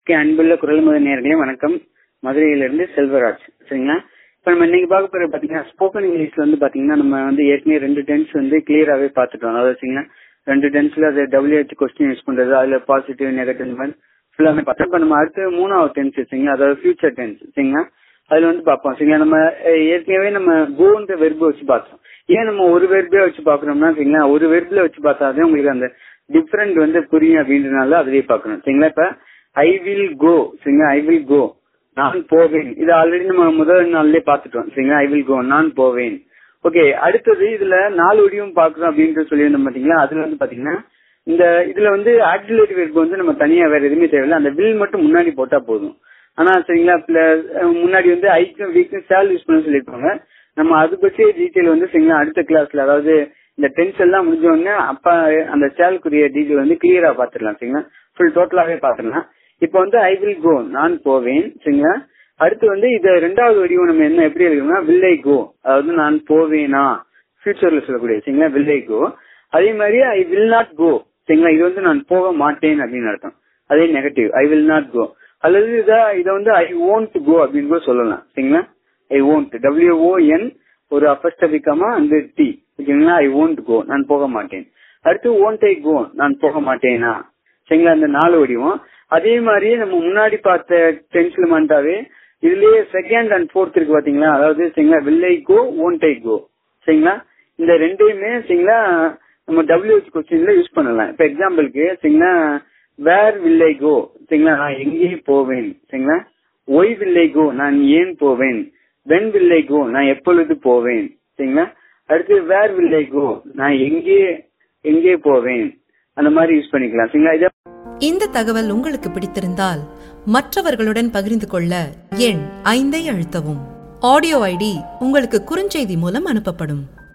அன்புள்ள குரல் முத நேர்களே வணக்கம் மதுரையிலிருந்து செல்வராஜ் சரிங்களா இப்ப நம்ம இன்னைக்கு பார்க்க போறது பாத்தீங்கன்னா ஸ்போக்கன் இங்கிலீஷ்ல வந்து பாத்தீங்கன்னா நம்ம வந்து ஏற்கனவே ரெண்டு டென்ஸ் வந்து கிளியராவே பாத்துட்டோம் அதாவது வச்சுங்கன்னா ரெண்டு டென்ஸ்ல அது டபிள்யூஹெச் கொஸ்டின் யூஸ் பண்றது அதுல பாசிட்டிவ் நெகட்டிவ் இந்த மாதிரி ஃபுல்லாமே பார்த்தோம் இப்ப நம்ம அடுத்து மூணாவது டென்ஸ் சரிங்களா அதாவது ஃபியூச்சர் டென்ஸ் சரிங்களா அதுல வந்து பார்ப்போம் சரிங்களா நம்ம அஹ், ஏற்கனவே நம்ம கோன்ற வெர்பு வச்சு பார்த்தோம் ஏன் நம்ம ஒரு வெர்பே வச்சு பாக்குறோம்னா சரிங்களா ஒரு வெர்ப்ல வச்சு பார்த்தாதான் உங்களுக்கு அந்த டிஃபரெண்ட் வந்து புரியும் அப்படின்றனால அதுலயே பாக்கணும் சரிங்களா இப்ப ஐ வில் கோ சரிங்களா ஐ வில் கோ நான் போவேன் இது ஆல்ரெடி நம்ம முதல் நாள்லயே பாத்துட்டோம் சரிங்களா ஐ வில் கோ நான் போவேன் ஓகே அடுத்தது இதுல நாலு வடிவம் பாக்குறோம் அப்படின்ட்டு சொல்லியிருந்தோம் பாத்தீங்களா அதுல வந்து பாத்தீங்கன்னா இந்த இதுல வந்து ஆக்சிலரி வெர்ப் வந்து நம்ம தனியா வேற எதுவுமே தேவையில்லை அந்த வில் மட்டும் முன்னாடி போட்டா போதும் ஆனா சரிங்களா plus, அஹ், முன்னாடி வந்து ஐக்கும் வீக்கும் சேல் யூஸ் பண்ண சொல்லியிருப்பாங்க நம்ம அது பற்றி டீட்டெயில் வந்து சரிங்களா அடுத்த கிளாஸ்ல அதாவது இந்த டென்ஸ் எல்லாம் முடிஞ்ச உடனே அப்ப அந்த சேலுக்குரிய டீட்டெயில் வந்து கிளியரா பாத்துடலாம் சரிங்களா ஃபுல் டோட்டலாவே பாத்துடலாம் இப்போ வந்து ஐ வில் கோ நான் போவேன் சரிங்களா அடுத்து வந்து இது ரெண்டாவது வடிவம் நம்ம என்ன எப்படி எழுதணும்னா வில்லை கோ அதாவது நான் போவேனா ஃபியூச்சர்ல சொல்லக்கூடிய சரிங்களா வில்லை கோ அதே மாதிரி ஐ வில் நாட் கோ சரிங்களா இது வந்து நான் போக மாட்டேன் அப்படின்னு அர்த்தம் அதே negative I will not go அல்லது இத இத வந்து ஐ ஓன்ட் கோ அப்படின்னு கூட சொல்லலாம் சரிங்களா ஐ ஓன்ட் டபிள்யூஓஎன் ஒரு அப்பஸ்டபிக்கமா அந்த டி ஓகேங்களா ஐ ஓன்ட் கோ நான் போக மாட்டேன் அடுத்து ஓன்ட் ஐ கோ நான் போக மாட்டேனா சரிங்களா இந்த நாலு வடிவம் அதே மாதிரியே நம்ம முன்னாடி பார்த்த டென்ஸ்ல மாண்டாவே இதுலயே செகண்ட் அண்ட் ஃபோர்த் இருக்கு பாத்தீங்களா அதாவது சரிங்களா வில்லை கோ ஓன்ட் ஐ கோ சரிங்களா இந்த ரெண்டையுமே சரிங்களா நம்ம டபிள்யூஹெச் கொஸ்டின்ல யூஸ் பண்ணலாம் இப்ப எக்ஸாம்பிளுக்கு சரிங்களா வேர் வில்லை கோ சரிங்களா நான் எங்கே போவேன் சரிங்களா ஒய் வில்லை கோ நான் ஏன் போவேன் வென் வில்லை கோ நான் எப்பொழுது போவேன் சரிங்களா அடுத்து வேர் வில்லை கோ நான் எங்கே எங்கே போவேன் அந்த மாதிரி யூஸ் பண்ணிக்கலாம் சரிங்களா இதை இந்த தகவல் உங்களுக்கு பிடித்திருந்தால் மற்றவர்களுடன் பகிர்ந்து கொள்ள எண் ஐந்தை அழுத்தவும் ஆடியோ ஐடி உங்களுக்கு குறுஞ்செய்தி மூலம் அனுப்பப்படும்